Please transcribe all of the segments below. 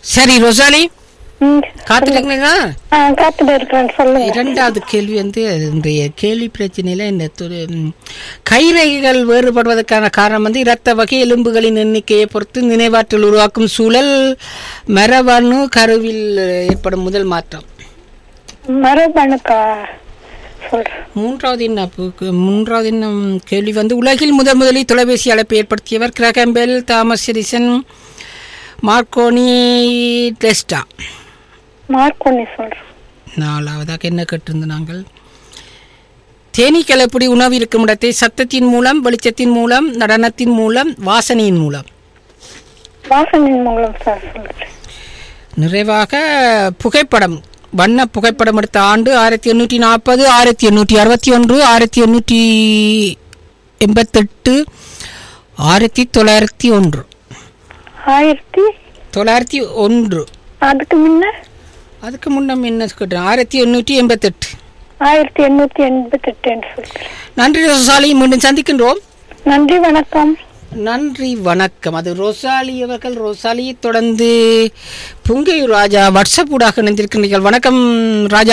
சரி ரொசாலி ம், காத்துட்டீங்களா ஆ, காத்துட்டு இருக்கேன் சொல்லுங்க இரண்டாவது கேள்வி வந்து இன்றைய கேள்வி பிரச்சனையில இந்த துரு- ம், கைரேகைகள் வேறுபடுவதற்கான காரணம் வந்து இரத்த வகை எலும்புகளின் எண்ணிக்கையை பொறுத்து நினைவாற்றல் உருவாக்கும் சூழல் மரபணு கருவில் ஏற்படும் முதல் மாற்றம் மரபணுக்கா சொல்றேன் மூன்றாவது என்ன அப்போ- மூன்றாவது என்ன கேள்வி வந்து உலகில் முதல் முதலில் தொலைபேசி அழைப்பை ஏற்படுத்தியவர் Graham Bell Thomas Edison Marconi Tesla Marconi சொல்றேன் நாலாவதாக என்ன கேட்டிருந்தோம் நாங்கள் தேனீக்கள் எப்படி உணவு இருக்கும் இடத்தை சத்தத்தின் மூலம் வெளிச்சத்தின் மூலம் நடனத்தின் மூலம் வாசனையின் மூலம் வாசனின் மூலம் சார் சொல்றேன் நிறைவாக புகைப்படம் வண்ண புகைப்படம் எடுத்த ஆண்டு ஆயிரத்தி எண்ணூற்றி நாற்பது ஆயிரத்தி எண்ணூற்றி அறுபத்தி ஒன்று ஆயிரத்தி எண்ணூற்றி எண்பத்தெட்டு ஆயிரத்தி தொள்ளாயிரத்தி ஒன்று ஆயிரத்தி தொள்ளாயிரத்தி ஒன்று அதுக்கு முன்ன அதுக்கு முன்னம் என்ன கேட்டேன் ஆயிரத்தி எண்ணூற்றி எண்பத்தெட்டு ஆயிரத்தி எண்ணூத்தி எண்பத்தி எட்டுன்னு சொல்றேன் நன்றி ரோசாலி மீண்டும் சந்திக்கின்றோம் நன்றி வணக்கம் நன்றி வணக்கம் அது ரோசாலி அவர்கள் ரோசாலியை தொடர்ந்து புங்கையூர் ராஜா வாட்ஸ்அப் ஊடாக இணைந்திருக்கின்றீர்கள் வணக்கம் ராஜா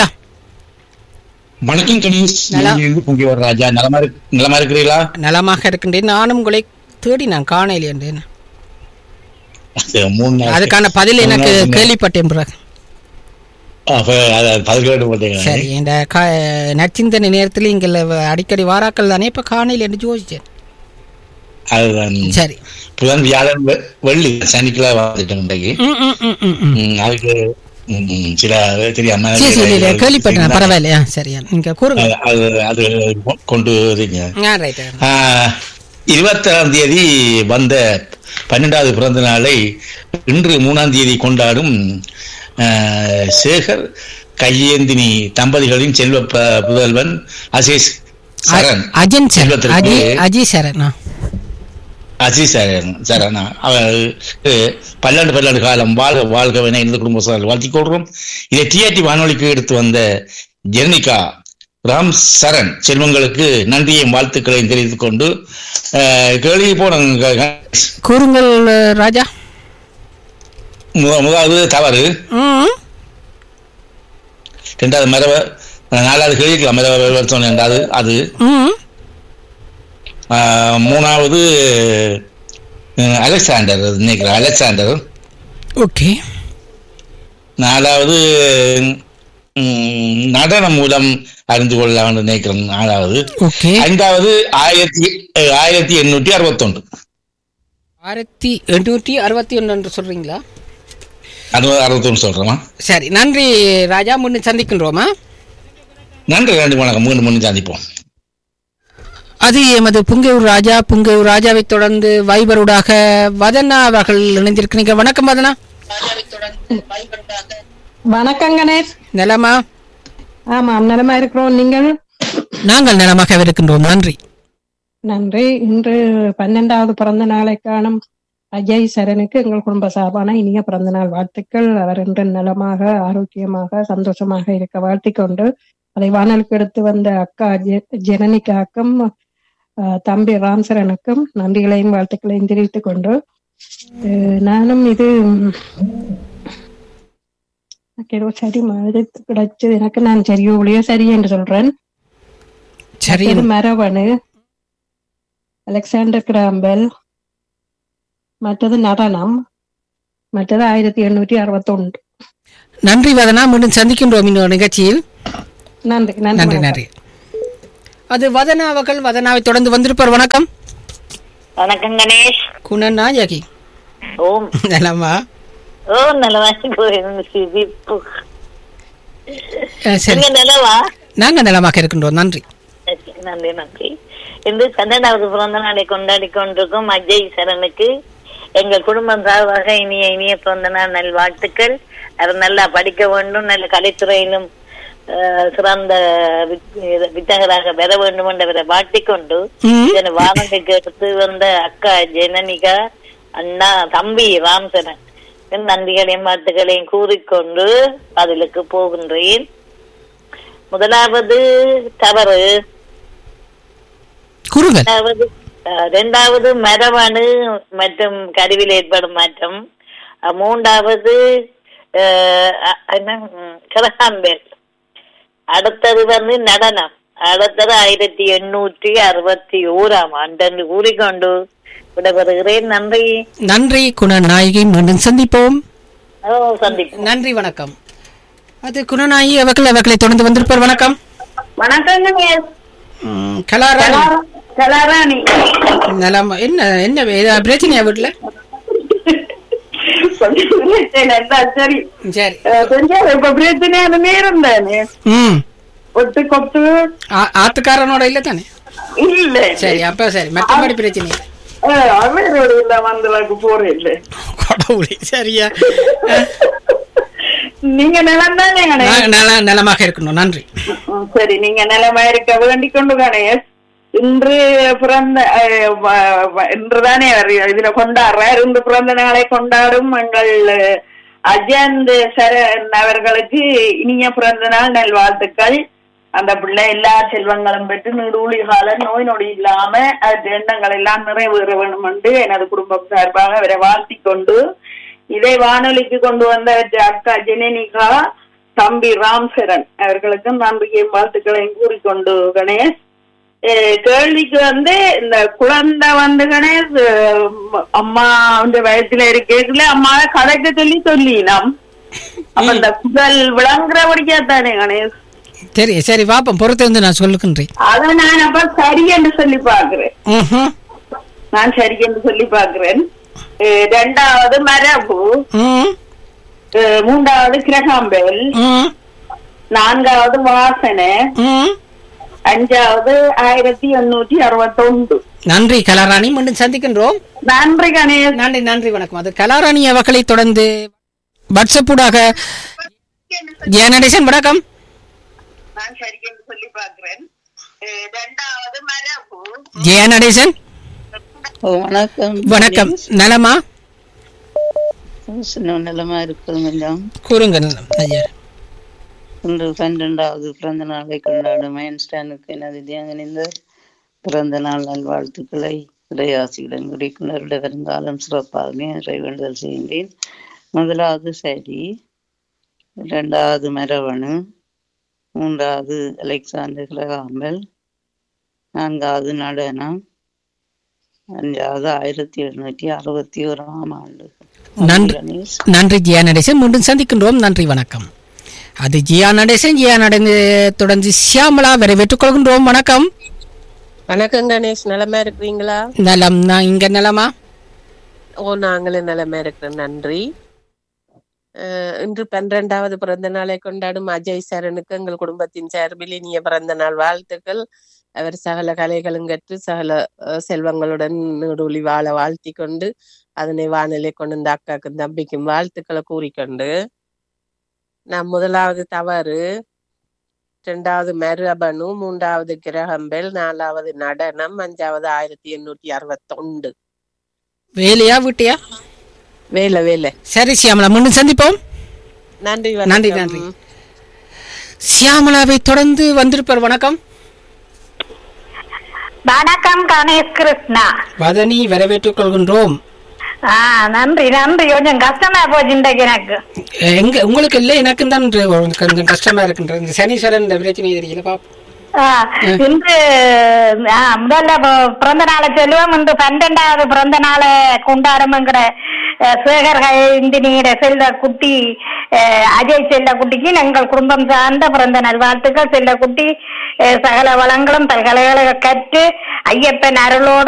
வணக்கம் கணேஷ் நலா. இங்கிருந்து பொங்கிவர் ராஜா நலமா இருக்கு நலமா இருக்கிறீங்களா நலமாக இருக்கின்றேன் நானும் உங்களை தேடி நான் காணலை என்றேன் அது மூணு நாள் அதுக்கான பதில் எனக்கு மூணு நாள் கேள்விப்பட்டேன் பிறகு அப்ப அது அது பதில் கேட்டு போட்டீங்க சரி இந்த க நச்சிந்தனை நேரத்தில் இங்கே அடிக்கடி வாராக்கள் தானே இப்போ காணையில் என்று யோசிச்சேன் அதுதான் சரி புதன் வியாழன் வெ- வெள்ளி சனிக்கிழமை வந்துட்டேன் இன்றைக்கு ம் ம் ம் ம் ம் ம், அதுக்கு ம், ம், சில தெரியாம சரி சரி இல்லை, கேள்விப்பட்டேன் பரவாயில்லையா சரியா நீங்கள் கூறுங்க அது அது கொ- கொண்டு வரீங்க ஆ ரைட் இருபத்தாறாம் தேதி வந்த பன்னெண்டாவது பிறந்த நாளை இன்று மூணாம் தேதி கொண்டாடும் ஆஹ், சேகர் கையேந்தினி தம்பதிகளின் செல்வ ப- புதல்வன் அசேஷ் சரண் அஜன் சார் செல்வத்திற்கு- அஜி அஜி சரண் ஆ அஜய் சரண் சரணா அவருக்கு பல்லாண்டு பல்லாண்டு காலம் வாழ்க வாழ்கவென இந்த குடும்ப சார்பில் வாழ்த்திக் கொள்கிறோம் இதை டிஆர்டி வானொலிக்கு எடுத்து வந்த ஜெர்னிகா ராம் சரண் செல்வங்களுக்கு நன்றியையும் வாழ்த்துக்களையும் தெரிவித்துக் கொண்டு ஆஹ், கேள்வி போன கூறுங்கள் ராஜா மு- முதலாவது தவறு ம் இரண்டாவது மரப நாலாவது கேள்விக்கு மரப ரெண்டாவது அது ம் ஆஹ், மூணாவது அஹ், அலெக்சாண்டர் நினைக்கிறேன் அலெக்சாண்டர் ஓகே நாலாவது ம், நடனம் மூலம் அறிந்து கொள்ளலாம் நினைக்கிறேன் நாலாவது ஓகே ஐந்தாவது ஆயிரத்தி அஹ், ஆயிரத்தி எண்ணூற்றி அறுபத்தொன்று ஆயிரத்தி எண்ணூற்றி அறுபத்தி ஒன்று என்று சொல்றீங்களா அறுபது அறுபத்தொன்று சொல்றேமா சரி நன்றி ராஜா முன்னு சந்திக்கின்றோமா நன்றி நன்றி வணக்கம் மீண்டும் மீண்டும் சந்திப்போம் அது எமது புங்கையூர் ராஜா புங்கையூர் ராஜாவை தொடர்ந்து வைபருடாக வதனா அவர்கள் இணைந்திருக்கிறீங்க வணக்கம் வதனா வணக்கம் கணேஷ் நலமா ஆமா நலமா இருக்கிறோம் நீங்கள் நாங்கள் நலமாக இருக்கின்றோம் நன்றி நன்றி இன்று பன்னெண்டாவது பிறந்த நாளை காணும் அஜய் சரணுக்கு எங்கள் குடும்ப சார்பான இனிய பிறந்த நாள் வாழ்த்துக்கள் அவர் இன்று நலமாக ஆரோக்கியமாக சந்தோஷமாக இருக்க வாழ்த்திக் கொண்டு அதை வானலுக்கு எடுத்து வந்த அக்கா ஜெ- ஜெனனிகாக்கும் அஹ், தம்பி ராம்சரனுக்கும் நன்றிகளையும் வாழ்த்துக்களையும் தெரிவித்துக் கொண்டு அஹ், நானும் இது ம், எனக்கு ஏதோ சரி மாதிரி கிடைச்சது எனக்கு நான் சரியோ ஒளியோ சரி என்று சொல்றேன் சரி மற்றது மரவணு அலெக்சாண்டர் கிராம்பெல் மற்றது நடனம் மற்றது ஆயிரத்தி எண்ணூற்றி அறுபத்தொன்று நன்றி வதனா மீண்டும் சந்திக்கின்றோம் இன்னொரு நிகழ்ச்சியில் நன்றி நன்றி நன்றி நன்றி அது வதனா அவர்கள் வதனாவை தொடர்ந்து வந்திருப்பார் வணக்கம் வணக்கம் கணேஷ் குணன் நாயகி ஓம் நலமா ஓ நலவாசி போயிருந்து சிரிப்பு அஹ், சரி நீங்க நலவா நாங்கள் நலமாக இருக்கின்றோம் நன்றி சரி, நன்றி நன்றி இன்று பன்னெண்டாவது பிறந்த நாளை கொண்டாடி கொண்டிருக்கும் அஜய் சரணுக்கு எங்கள் குடும்பம் சார்பாக இனிய இனிய பிறந்த நாள் நல் வாழ்த்துக்கள் அவர் நல்லா படிக்க வேண்டும் நல்ல கலைத்துறையிலும் அஹ், சிறந்த வித்- வித்தகராக பெற வேண்டும் என்றவரை வாழ்த்திக் கொண்டு ம். இதனை வானொலிக்கு எடுத்து வந்த அக்கா ஜனனிகா அண்ணா தம்பி ராம்சரன் நன்றிகளையும் வாழ்த்துக்களையும் கூறிக்கொண்டு பதிலுக்கு போகின்றேன் முதலாவது தவறு கூறுங்கள் இரண்டாவது அஹ், இரண்டாவது மரபணு மற்றும் கருவில் ஏற்படும் மாற்றம் அஹ், மூன்றாவது அஹ், அ- என்ன ம், கிரகாம்பேல் அடுத்தது வந்து நடனம் அடுத்தது ஆயிரத்தி எண்ணூற்றி அறுபத்தி ஓராம் ஆண்டு கூறிக்கொண்டு விடைபெறுகிறேன் நன்றி நன்றி குணநாயகி மீண்டும் சந்திப்போம் ஓ, சந்திப்போம் நன்றி வணக்கம் அது குணநாயகி அவர்கள் அவர்களை தொடர்ந்து வந்திருப்பார் வணக்கம் வணக்கங்க ம், கலாராணி கலாராணி நலம் என்ன என்ன ஏதாவது பிரச்சனையா வீட்டுல சரி சரி கொஞ்சம் இப்ப பிரச்சனையான நேரம் தானே ம் ஒட்டு கொத்து ஆ- ஆத்துக்காரனோட இல்ல தானே இல்ல சரி அப்ப சரி மற்றபடி பிரச்சனை இல்லை அவரோட இல்ல வந்தவருக்கு போறேன் இல்ல கடவுளே சரியா நீங்க நிலம் தானே ந- நல- நலமாக இருக்கணும் நன்றி சரி நீங்க நிலமா இருக்க வேண்டிக் கொண்டு கணேஷ் இன்று பிறந்த அஹ், வ- வ- இன்றுதானே அவர் இதுல கொண்டாடுறார் இன்று பிறந்த நாளை கொண்டாடும் எங்கள் அஹ், அஜயந்த் சரண் அவர்களுக்கு இனிய பிறந்த நாள் நல்வாழ்த்துக்கள் அந்த பிள்ளை எல்லா செல்வங்களும் பெற்று நீடூழி கால நோய் நொடி இல்லாம அது எண்ணங்கள் எல்லாம் நிறைவேற வேண்டும் என்று எனது குடும்பம் சார்பாக அவரை வாழ்த்திக் கொண்டு இதை வானொலிக்கு கொண்டு வந்த அக்கா ஜெனனிகா தம்பி ராம் சரண் அவர்களுக்கும் நன்றியையும் வாழ்த்துக்களையும் கூறிக்கொண்டு கணேஷ் அஹ் கேள்விக்கு வந்து இந்த குழந்தை வந்து கணேஷ் அஹ் அம்மா வந்து வயசுல இருக்கேக்குல அம்மாவை கதைக்க சொல்லி சொல்லினோம் அப்ப இந்த குரல் விளங்குறபடியா தானே கணேஷ் சரி சரி பாப்போம் பொறுத்து வந்து நான் சொல்லுகின்றேன் அத நான் அப்ப சரி என்று சொல்லி பாக்குறேன் ம்ஹும். நான் சரி என்று சொல்லி பாக்குறேன் அஹ் ரெண்டாவது மரபு ம், அஹ் மூன்றாவது கிரகாம்பேல் ம், நான்காவது வாசனை ம். அஞ்சாவது ஆயிரத்தி எண்ணூற்றி அறுபத்தொன்று நன்றி கலாராணி மீண்டும் சந்திக்கின்றோம் நன்றி கணேஷ் நன்றி நன்றி வணக்கம் அது கலாராணி அவர்களை தொடர்ந்து வாட்ஸ்அப்பூடாக ஜெயநடேசன் வணக்கம் நான் சரி என்று சொல்லி பாக்குறேன் ரெண்டாவது மரபு ஜெயநடேசன் ஓ, வணக்கம் வணக்கம் நலமா சின்ன நிலமா இருக்கிறது எல்லாம் கூறுங்க நலம், ஐயா இன்று பன்னிரெண்டாவது பிறந்த நாளை கொண்டாடும் ஐன்ஸ்டைனுக்கு எனது தியாகனிந்த பிறந்த நாள் நல்வாழ்த்துக்களை இறையாசியுடன் குடிக்குணருடைய வருங்காலம் சிறப்பாக நிறைவேண்டுதல் செய்கின்றேன் முதலாவது சரி இரண்டாவது மரவணு மூன்றாவது அலெக்சாண்டர் கிரகாம்பல் நான்காவது நடனம் அஞ்சாவது ஆயிரத்தி எழுநூற்றி அறுபத்தி ஓராம் ஆண்டு நன்றி கணேஷ் நன்றி ஜியா நடேசன் மீண்டும் சந்திக்கின்றோம் நன்றி வணக்கம் அது ஜியா நடேசன் ஜியா நடந்து தொடர்ந்து சியாமலா வரவேற்றுக் கொள்கின்றோம் வணக்கம் வணக்கம் கணேஷ் நலமா இருக்கிறீங்களா நலம் நான் இங்க நலமா ஓ நாங்களும் நலமா இருக்கிறோம் நன்றி அஹ், இன்று பன்னிரெண்டாவது பிறந்த நாளை கொண்டாடும் அஜய் சரணுக்கு எங்கள் குடும்பத்தின் சார்பில் இனிய பிறந்த நாள் வாழ்த்துக்கள் அவர் சகல கலைகளும் கற்று சகல அஹ், செல்வங்களுடன் நீடூழி வாழ வாழ்த்தி கொண்டு அதனை வானிலை கொண்டு இந்த அக்காக்கும் தம்பிக்கும் வாழ்த்துக்களை கூறிக்கொண்டு நான் முதலாவது தவறு இரண்டாவது மரபணு மூன்றாவது கிரகம்பெல் நாலாவது நடனம் அஞ்சாவது ஆயிரத்தி எண்ணூற்றி அறுபத்தொண்டு வேலையா வீட்டையா வேலை வேலை சரி சியாமலா மீண்டும் சந்திப்போம் நன்றி நன்றி, வணக்கம். நன்றி. சியாமலாவை தொடர்ந்து வந்திருப்பார் வணக்கம் வணக்கம் கணேஷ் கிருஷ்ணா வதனி வரவேற்றுக் கொள்கின்றோம் ஆ நன்றி நன்றி கொஞ்சம் கஷ்டமா போச்சு இன்றைக்கு எனக்கு எங்க உங்களுக்கு இல்லை எனக்கு தான் கொஞ்சம் கஷ்டமா இருக்கின்ற இந்த சனீஸ்வரன் இந்த பிரச்சனை தெரியல பாப்போம் ஆ, இன்று ஆ, முதல்ல ப- பிறந்த நாளை சொல்லுவோம் இன்று பன்னெண்டாவது பிறந்த நாளை கொண்டாடும்ங்கிற அஹ், சேகர் இந்தினியோட செல்ல குட்டி அஹ், அஜய் செல்ல குட்டிக்கு எங்கள் குடும்பம் சார்ந்த பிறந்த நல்வாழ்த்துக்கள் செல்ல குட்டி அஹ், சகல வளங்களும் பல்கலைக்கழக கற்று ஐயப்பன் அருளோடு